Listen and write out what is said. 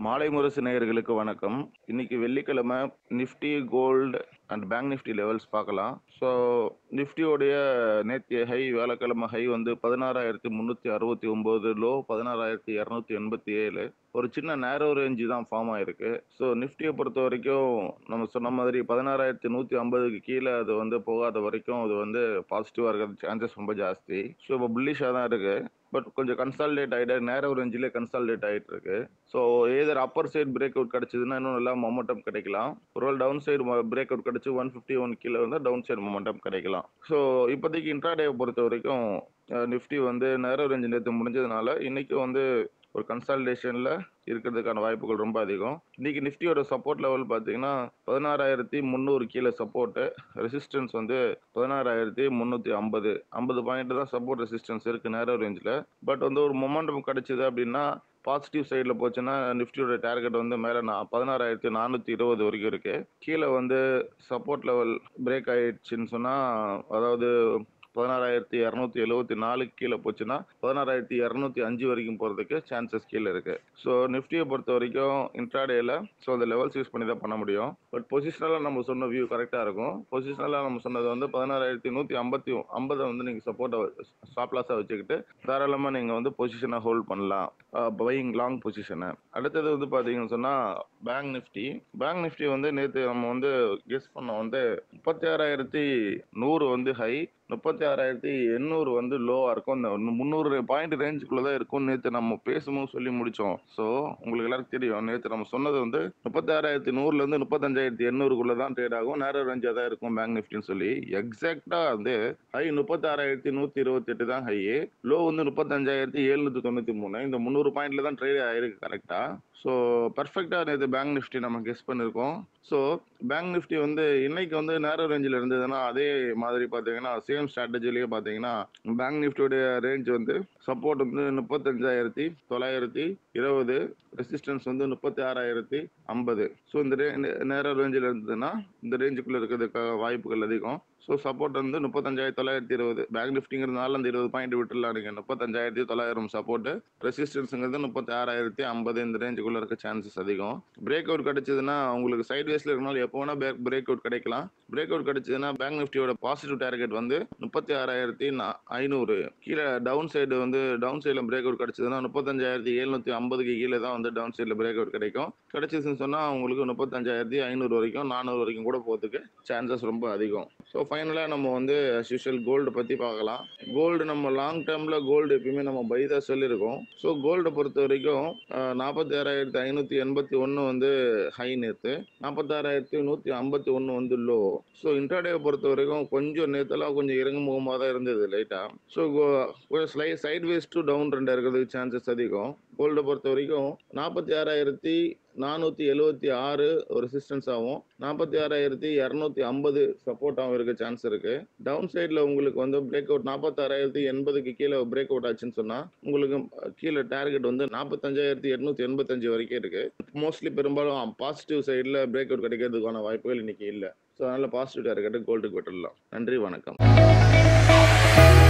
மாலை முரசு நேயர்களுக்கு வணக்கம் இன்னைக்கு வெள்ளிக்கிழமை Nifty gold and bank Nifty levels பார்க்கலாம் ஸோ நிஃப்டியோடைய நேத்திய ஹை வேலைக்கிழமை ஹை வந்து பதினாறாயிரத்தி முந்நூற்றி அறுபத்தி ஒம்பது லோ பதினாறாயிரத்தி இரநூத்தி எண்பத்தி ஏழு ஒரு சின்ன நேரோ ரேஞ்சு தான் ஃபார்ம் ஆயிருக்கு ஸோ நிஃப்டியை பொறுத்த வரைக்கும் நம்ம சொன்ன மாதிரி பதினாறாயிரத்தி நூற்றி ஐம்பதுக்கு கீழே அது வந்து போகாத வரைக்கும் அது வந்து பாசிட்டிவாக இருக்கிறது சான்சஸ் ரொம்ப ஜாஸ்தி ஸோ இப்போ புல்லிஷாக தான் இருக்கு பட் கொஞ்சம் கன்சால்டேட் ஆகிட்டு நேரோ ரேஞ்சிலே கன்சால்டேட் ஆகிட்டு இருக்கு so either upper side break out கிடச்சிதுன்னா இன்னும் நல்லா மொமெண்டம் கிடைக்கலாம் ஒரு டவுன் சைடு பிரேக் அவுட் கிடச்சி ஒன் ஃபிஃப்டி ஒன் கீழே வந்தால் டவுன் சைடு மொமெண்டம் கிடைக்கலாம் ஸோ இப்போதைக்கு இன்ட்ராடே பொறுத்த வரைக்கும் நிஃப்டி வந்து நேரோ ரேஞ்சு நேற்று முடிஞ்சதுனால இன்னைக்கு வந்து ஒரு கன்சால்டேஷனில் இருக்கிறதுக்கான வாய்ப்புகள் ரொம்ப அதிகம் இன்னைக்கு நிஃப்டியோட சப்போர்ட் லெவல் பார்த்தீங்கன்னா பதினாறாயிரத்தி முந்நூறு கீழே சப்போர்ட்டு ரெசிஸ்டன்ஸ் வந்து பதினாறாயிரத்தி முந்நூற்றி ஐம்பது ஐம்பது பாயிண்ட் தான் சப்போர்ட் ரெசிஸ்டன்ஸ் இருக்குது நேரோ ரேஞ்சில் பட் வந்து ஒரு மொமெண்டம் கிடைச்சிது அப்படின்னா பாசிட்டிவ் சைடில் போச்சுன்னா நிஃப்டியோட டார்கெட் வந்து மேலே நான் பதினாறாயிரத்தி நானூற்றி இருபது வரைக்கும் இருக்குது கீழே வந்து சப்போர்ட் லெவல் பிரேக் ஆயிடுச்சுன்னு சொன்னால் அதாவது பதினாறாயிரத்தி இரநூத்தி எழுபத்தி நாலுக்கு கீழே போச்சுன்னா பதினாறாயிரத்தி இரநூத்தி அஞ்சு வரைக்கும் போகிறதுக்கு சான்சஸ் கீழே இருக்குது ஸோ நிஃப்டியை பொறுத்த வரைக்கும் இன்ட்ராடேல ஸோ அந்த லெவல்ஸ் யூஸ் பண்ணி தான் பண்ண முடியும் பட் பொசிஷனலாக நம்ம சொன்ன வியூ கரெக்டாக இருக்கும் பொசிஷனலாக நம்ம சொன்னது வந்து பதினாறாயிரத்தி நூற்றி ஐம்பத்தி ஐம்பதை வந்து நீங்கள் சப்போர்ட்டை ஸ்டாப் லாஸாக வச்சுக்கிட்டு தாராளமாக நீங்கள் வந்து பொசிஷனை ஹோல்ட் பண்ணலாம் பையிங் லாங் பொசிஷனை அடுத்தது வந்து பார்த்தீங்கன்னு சொன்னால் பேங்க் நிஃப்டி பேங்க் நிஃப்டி வந்து நேற்று நம்ம வந்து கெஸ் பண்ணோம் வந்து முப்பத்தி ஆறாயிரத்தி நூறு வந்து ஹை முப்பத்தி ஆறாயிரத்தி எண்ணூறு வந்து லோவாக இருக்கும் இந்த முந்நூறு பாயிண்ட் ரேஞ்சுக்குள்ளே தான் இருக்கும் நேற்று நம்ம பேசும்போது சொல்லி முடித்தோம் ஸோ உங்களுக்கு எல்லாருக்கும் தெரியும் நேற்று நம்ம சொன்னது வந்து முப்பத்தி ஆறாயிரத்தி நூறுலேருந்து முப்பத்தஞ்சாயிரத்தி எண்ணூறுக்குள்ளே தான் ட்ரேட் ஆகும் நேரோ ரேஞ்சாக தான் இருக்கும் பேங்க் நிஃப்டின்னு சொல்லி எக்ஸாக்டாக வந்து ஹை முப்பத்தி ஆறாயிரத்தி நூற்றி இருபத்தெட்டு தான் ஹை லோ வந்து முப்பத்தஞ்சாயிரத்தி எழுநூற்றி தொண்ணூற்றி மூணு இந்த முந்நூறு பாயிண்ட்ல தான் ட்ரேட் ஆயிருக்கு கரெக்டாக ஸோ பர்ஃபெக்டாக நேற்று பேங்க் நிஃப்டி நம்ம கெஸ் பண்ணியிருக்கோம் ஸோ பேங்க் நிஃப்டி வந்து இன்னைக்கு வந்து நேரோ ரேஞ்சில் இருந்ததுன்னா அதே மாதிரி பார்த்தீங்கன்னா சேம் ஸ்ட்ராட்டஜிலேயே பார்த்தீங்கன்னா பேங்க் நிஃப்டியோடைய ரேஞ்ச் வந்து சப்போர்ட் வந்து முப்பத்தஞ்சாயிரத்தி தொள்ளாயிரத்தி இருபது ரெசிஸ்டன்ஸ் வந்து முப்பத்தி ஆறாயிரத்தி ஐம்பது ஸோ இந்த ரே நேரோ ரேஞ்சில் இருந்ததுன்னா இந்த ரேஞ்சுக்குள்ளே இருக்கிறதுக்காக வாய்ப்புகள் அதிகம் ஸோ சப்போர்ட் வந்து முப்பத்தஞ்சாயிரத்தி தொள்ளாயிரத்தி இருபது பேங்க் நிஃப்டிங்கிறதுனால அந்த இருபது பாயிண்ட் விட்டுலாம் நீங்கள் முப்பத்தஞ்சாயிரத்தி தொள்ளாயிரம் சப்போர்ட்டு ரெசிஸ்டன்ஸுங்கிறது முப்பத்தி ஆறாயிரத்தி ஐம்பது இந்த ரேஞ்சுக்குள்ளே இருக்க சான்சஸ் அதிகம் பிரேக் அவுட் கிடைச்சதுன்னா உங்களுக்கு சைட் வேஸில் இருக்கனால எப்போ வேணால் பேக் பிரேக் அவுட் கிடைக்கலாம் பிரேக் அவுட் கிடைச்சதுன்னா பேங்க் நிஃப்டியோட பாசிட்டிவ் டார்கெட் வந்து முப்பத்தி ஆறாயிரத்தி ஐநூறு கீழே டவுன் சைடு வந்து டவுன் சைடில் பிரேக் அவுட் கிடைச்சதுன்னா முப்பத்தஞ்சாயிரத்தி எழுநூற்றி ஐம்பதுக்கு கீழே தான் வந்து டவுன் சைடில் பிரேக் அவுட் கிடைக்கும் கிடைச்சதுன்னு சொன்னால் உங்களுக்கு முப்பத்தஞ்சாயிரத்தி ஐநூறு வரைக்கும் நானூறு வரைக்கும் கூட போகிறதுக்கு சான்சஸ் ரொம்ப அதிகம் ஸோ ஃபைனலாக நம்ம வந்து யூஷுவல் கோல்டு பற்றி பார்க்கலாம் கோல்டு நம்ம லாங் டேர்மில் கோல்டு எப்பயுமே நம்ம பை தான் சொல்லியிருக்கோம் ஸோ கோல்டை பொறுத்த வரைக்கும் நாற்பத்தி ஆறாயிரத்தி ஐநூற்றி எண்பத்தி ஒன்று வந்து ஹை நேற்று நாற்பத்தாறாயிரத்தி நூற்றி ஐம்பத்தி ஒன்று வந்து லோ ஸோ இன்டர்டேவை பொறுத்த வரைக்கும் கொஞ்சம் நேற்றுலாம் கொஞ்சம் இறங்கு முகமாக தான் இருந்தது லைட்டாக ஸோ கொஞ்சம் slight sideways to down ரெண்டாக இருக்கிறதுக்கு சான்சஸ் அதிகம் கோல்டை பொறுத்த வரைக்கும் நாற்பத்தி ஆறாயிரத்தி நானூற்றி எழுபத்தி ஆறு ஒரு ரெசிஸ்டன்ஸ் ஆகும் நாற்பத்தி ஆறாயிரத்தி இரநூத்தி ஐம்பது சப்போர்ட்டாகவும் இருக்க சான்ஸ் இருக்கு டவுன் சைடில் உங்களுக்கு வந்து பிரேக் அவுட் நாற்பத்தாறாயிரத்தி எண்பதுக்கு கீழே பிரேக் அவுட் ஆச்சுன்னு சொன்னால் உங்களுக்கு கீழே டார்கெட் வந்து நாற்பத்தஞ்சாயிரத்தி எட்நூத்தி எண்பத்தஞ்சு வரைக்கும் இருக்கு மோஸ்ட்லி பெரும்பாலும் பாசிட்டிவ் சைடில் பிரேக் அவுட் கிடைக்கிறதுக்கான வாய்ப்புகள் இன்னைக்கு இல்லை ஸோ அதனால பாசிட்டிவ் டார்கெட்டை கோல்டுக்கு விட்டுடலாம் நன்றி வணக்கம்